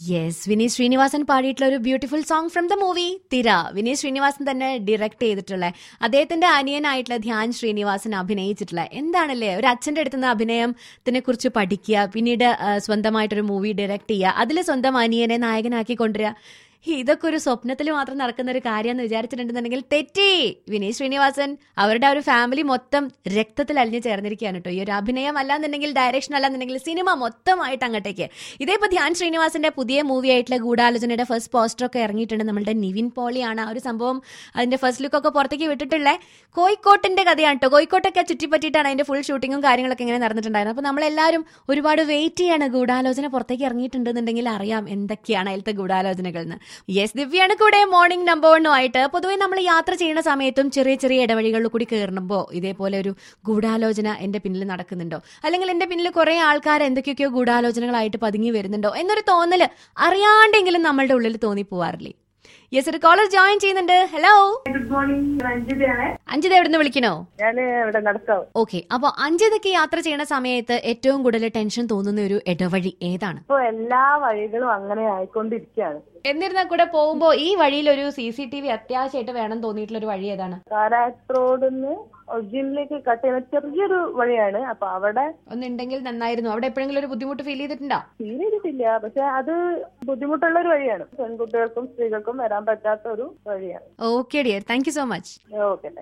yes Vineeth Sreenivasan പാടിയിട്ടുള്ള ഒരു beautiful song from the movie Thira Vineeth Sreenivasan തന്നെ ഡയറക്ട് ചെയ്തിട്ടുള്ള അദ്ദേഹത്തിന്റെ അനിയനായിട്ടുള്ള ധ്യാൻ ശ്രീനിവാസൻ അഭിനയിച്ചിട്ടുള്ള എന്താണല്ലേ ഒരു അച്ഛന്റെ അടുത്ത് നിന്ന് അഭിനയത്തിനെ കുറിച്ച് പഠിക്കുക പിന്നീട് ആ, സ്വന്തമായിട്ടൊരു മൂവി ഡയറക്ട് ചെയ്യുക അതിൽ സ്വന്തം അനിയനെ നായകനാക്കി കൊണ്ടുവരിക ഇതൊക്കെ ഒരു സ്വപ്നത്തിൽ മാത്രം നടക്കുന്ന ഒരു കാര്യമെന്ന് വിചാരിച്ചിട്ടുണ്ടെന്നുണ്ടെങ്കിൽ തെറ്റി വിനീത് ശ്രീനിവാസൻ അവരുടെ ആ ഒരു ഫാമിലി മൊത്തം രക്തത്തിൽ അലിഞ്ഞു ചേർന്നിരിക്കുകയാണ് കേട്ടോ ഈ ഒരു അഭിനയം അല്ലാന്നുണ്ടെങ്കിൽ ഡയറക്ഷൻ അല്ലാന്നുണ്ടെങ്കിൽ സിനിമ മൊത്തമായിട്ട് അങ്ങോട്ടേക്ക് ഇതേപ്പോ ധ്യാൻ ശ്രീനിവാസന്റെ പുതിയ മൂവി ആയിട്ടുള്ള ഗൂഢാലോചനയുടെ ഫസ്റ്റ് പോസ്റ്റർ ഒക്കെ ഇറങ്ങിയിട്ടുണ്ട് നമ്മളുടെ നിവിൻ പോളിയാണ് ആ ഒരു സംഭവം അതിന്റെ ഫസ്റ്റ് ലുക്ക് ഒക്കെ പുറത്തേക്ക് വിട്ടിട്ടുള്ളത് കോഴിക്കോട്ടിന്റെ കഥയാണ് കേട്ടോ കോഴിക്കോട്ടൊക്കെ ചുറ്റിപ്പറ്റിയിട്ടാണ് അതിന്റെ ഫുൾ ഷൂട്ടിങ്ങും കാര്യങ്ങളൊക്കെ ഇങ്ങനെ നടന്നിട്ടുണ്ടായിരുന്നത് അപ്പൊ നമ്മളെല്ലാവരും ഒരുപാട് വെയിറ്റ് ചെയ്യാണ് ഗൂഢാലോചന പുറത്തേക്ക് ഇറങ്ങിയിട്ടുണ്ടെന്നുണ്ടെങ്കിൽ അറിയാം എന്തൊക്കെയാണ് അതിലത്തെ ഗൂഢാലോചനകൾ എന്ന് യെസ് ദിവ്യാണ് കൂടെ മോർണിംഗ് നമ്പർ വണ്ണുമായിട്ട് പൊതുവെ നമ്മൾ യാത്ര ചെയ്യുന്ന സമയത്തും ചെറിയ ചെറിയ ഇടവഴികളിൽ കൂടി കയറുമ്പോൾ ഇതേപോലെ ഒരു ഗൂഢാലോചന എന്റെ പിന്നിൽ നടക്കുന്നുണ്ടോ അല്ലെങ്കിൽ എന്റെ പിന്നിൽ കുറെ ആൾക്കാർ എന്തൊക്കെയൊക്കെയോ ഗൂഢാലോചനകളായിട്ട് പതുങ്ങി വരുന്നുണ്ടോ എന്നൊരു തോന്നല് അറിയാണ്ടെങ്കിലും നമ്മളുടെ ഉള്ളിൽ തോന്നി പോവാറില്ലേ യെസ് ഒരു കോളർ ജോയിൻ ചെയ്യുന്നുണ്ട് ഹലോ ഗുഡ് മോർണിംഗ് രഞ്ജിതയാണ് അഞ്ചിത എവിടുന്ന് വിളിക്കണോ ഞാൻ ഇവിടെ നടക്കാവും ഓക്കെ അപ്പൊ അഞ്ചിതയ്ക്ക് യാത്ര ചെയ്യുന്ന സമയത്ത് ഏറ്റവും കൂടുതൽ ടെൻഷൻ തോന്നുന്ന ഒരു ഇടവഴി ഏതാണ് ഇപ്പൊ എല്ലാ വഴികളും അങ്ങനെ ആയിക്കൊണ്ടിരിക്കുകയാണ് എന്നിരുന്നാൽ കൂടെ പോകുമ്പോ ഈ വഴിയിൽ ഒരു സി സി ടി വി അത്യാവശ്യമായിട്ട് വേണം തോന്നിയിട്ടുള്ള ഒരു വഴി ഏതാണ് കാരാക്ട് റോഡിന്ന് ഒറിജിനിലേക്ക് കട്ട് ചെയ്യുന്ന ചെറിയൊരു വഴിയാണ് അപ്പൊ അവിടെ ഒന്നുണ്ടെങ്കിൽ നന്നായിരുന്നു അവിടെ എപ്പോഴെങ്കിലും ഒരു ബുദ്ധിമുട്ട് ഫീൽ ചെയ്തിട്ടുണ്ടോ ഫീൽ ചെയ്തിട്ടില്ല പക്ഷെ അത് ബുദ്ധിമുട്ടുള്ള ഒരു വഴിയാണ് പെൺകുട്ടികൾക്കും സ്ത്രീകൾക്കും വരാൻ പറ്റാത്ത ഒരു വഴിയാണ് okay dear thank you so much okay